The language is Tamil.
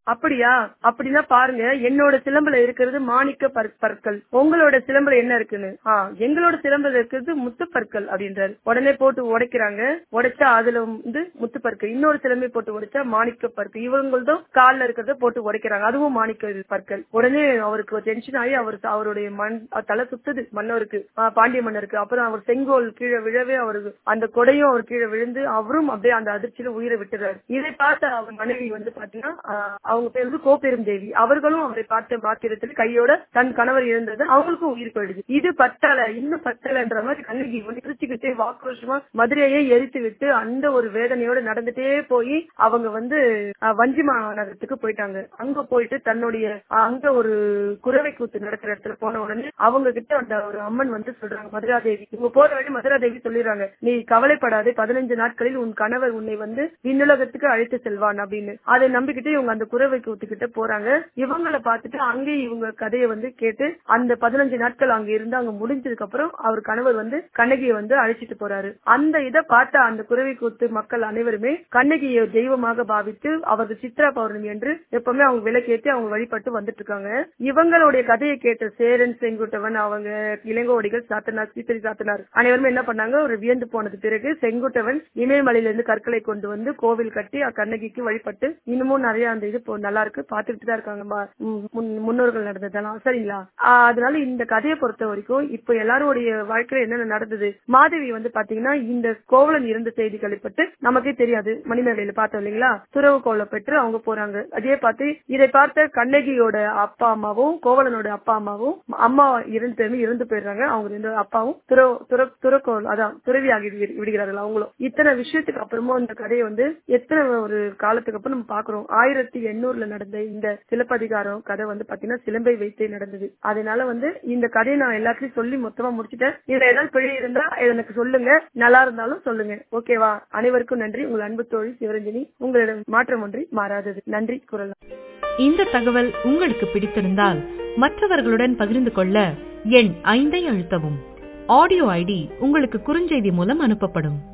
அப்படியா அப்படின்னா பாருங்க என்னோட சிலம்புல இருக்கிறது மாணிக்க பற்- பற்கள் உங்களோட சிலம்புல என்ன இருக்குன்னு ஆ எங்களோட சிலம்புல இருக்கிறது முத்து பற்கள் அப்படின்றாரு உடனே போட்டு உடைக்கிறாங்க உடைச்சா அதுல வந்து முத்து பற்கள் இன்னொரு சிலம்பை போட்டு உடைச்சா மாணிக்க பற்கள் இவங்களதும் கால்ல இருக்கிறத போட்டு உடைக்கிறாங்க அதுவும் மாணிக்க பற்கள் உடனே அவருக்கு டென்ஷன் ஆகி அவர் அவருடைய மண் தலை சுத்துது மன்னருக்கு ஆ, பாண்டிய மன்னருக்கு அப்புறம் அவர் செங்கோல் கீழே விழவே அவருக்கு அந்த கொடையும் அவர் கீழே விழுந்து அவரும் அப்படியே அந்த அதிர்ச்சியில உயிரை விட்டுறாரு இதை பார்த்த அவர் மனைவி வந்து பாத்தீங்கன்னா ஆ, அவங்க பேர் வந்து கோப்பெரும் தேவி அவர்களும் அவரை பார்த்த பாத்திரத்தில் கையோட தன் கணவர் இழந்தது அவங்களுக்கும் உயிர் போயிடுது இது பத்தல இன்னும் பத்தலன்ற மாதிரி கண்ணகி வந்து திருச்சிக்கிட்டே வாக்குரோஷமா மதுரையே எரித்து விட்டு அந்த ஒரு வேதனையோட நடந்துட்டே போய் அவங்க வந்து ஆ, வஞ்சிமா நகரத்துக்கு போயிட்டாங்க அங்க போயிட்டு தன்னுடைய ஆ, அங்க ஒரு குறவை கூத்து நடக்கிற இடத்துல போன உடனே அவங்க கிட்ட அந்த ஒரு அம்மன் வந்து சொல்றாங்க மதுராதேவி இவங்க போற வழி மதுராதேவி சொல்லிடுறாங்க நீ கவலைப்படாதே பதினஞ்சு நாட்களில் உன் கணவர் உன்னை வந்து விண்ணுலகத்துக்கு அழைத்து செல்வான் அப்படின்னு அதை நம்பிக்கிட்டு இவங்க அந்த குறவை கூத்துக்கிட்ட போறாங்க இவங்களை பார்த்துட்டு அங்கே இவங்க கதையை வந்து கேட்டு அந்த பதினஞ்சு நாட்கள் அங்க இருந்து அங்க முடிஞ்சதுக்கு அப்புறம் அவர் கணவர் வந்து கண்ணகியை வந்து அழைச்சிட்டு போறாரு அந்த இதை பார்த்த அந்த குறவை கூத்து மக்கள் அனைவருமே கண்ணகியை தெய்வமாக பாவித்து அவரது சித்ரா பௌர்ணமி என்று எப்பவுமே அவங்க விலக்கேற்றி அவங்க வழிபட்டு வந்துட்டு இருக்காங்க இவங்களுடைய கதையை கேட்ட சேரன் செங்குட்டவன் அவங்க இளங்கோடிகள் சாத்தனார் சீத்தரி சாத்தனார் அனைவருமே என்ன பண்ணாங்க ஒரு வியந்து போனது பிறகு செங்குட்டவன் இமயமலையில இருந்து கற்களை கொண்டு வந்து கோவில் கட்டி கண்ணகிக்கு வழிபட்டு இன்னமும் நிறைய அந்த இது இப்போ நல்லா இருக்கு பாத்துக்கிட்டு தான் இருக்காங்க ம- ம், முன்- முன்னோர்கள் நடந்ததெல்லாம் சரிங்களா ஆஹ் அதனால இந்த கதையை பொறுத்த வரைக்கும் இப்ப எல்லாருடைய வாழ்க்கையில என்னென்ன நடந்தது மாதவி வந்து பாத்தீங்கன்னா இந்த கோவலன் இருந்த செய்திகளை பற்றி நமக்கே தெரியாது மணிமேலையில பார்த்தோம் இல்லைங்களா துறவு கோவலை பெற்று அவங்க போறாங்க அதே பார்த்து இதை பார்த்த கண்ணகியோட அப்பா அம்மாவும் கோவலனோட அப்பா அம்மாவும் அம்மா இருந்து பேருமே இறந்து போயிடுறாங்க அவங்க ரெண்டு அப்பாவும் துற துற துறக்கோள் அதான் துறவியாகி விடு- விடுகிறார்கள் அவங்களும் இத்தனை விஷயத்துக்கு அப்புறமும் இந்த கதையை வந்து எத்தனை ஒரு காலத்துக்கு அப்புறம் நம்ம பாக்குறோம் ஆயிரத்தி எண்ணூறுல நடந்த இந்த சிலப்பதிகாரம் கதை வந்து பாத்தீங்கன்னா சிலம்பை வைத்தே நடந்தது அதனால வந்து இந்த கதையை நான் எல்லாத்தையும் சொல்லி மொத்தமா முடிச்சிட்டேன் இதுல ஏதாவது பிழை இருந்தா எனக்கு சொல்லுங்க நல்லா இருந்தாலும் சொல்லுங்க ஓகேவா அனைவருக்கும் நன்றி உங்கள் அன்பு தோழி சிவரஞ்சனி உங்களிடம் மாற்றம் ஒன்றி மாறாதது நன்றி குரல் இந்த தகவல் உங்களுக்கு பிடித்திருந்தால் மற்றவர்களுடன் பகிர்ந்து கொள்ள எண் ஐந்தை அழுத்தவும் ஆடியோ ஐடி உங்களுக்கு குறுஞ்செய்தி மூலம் அனுப்பப்படும்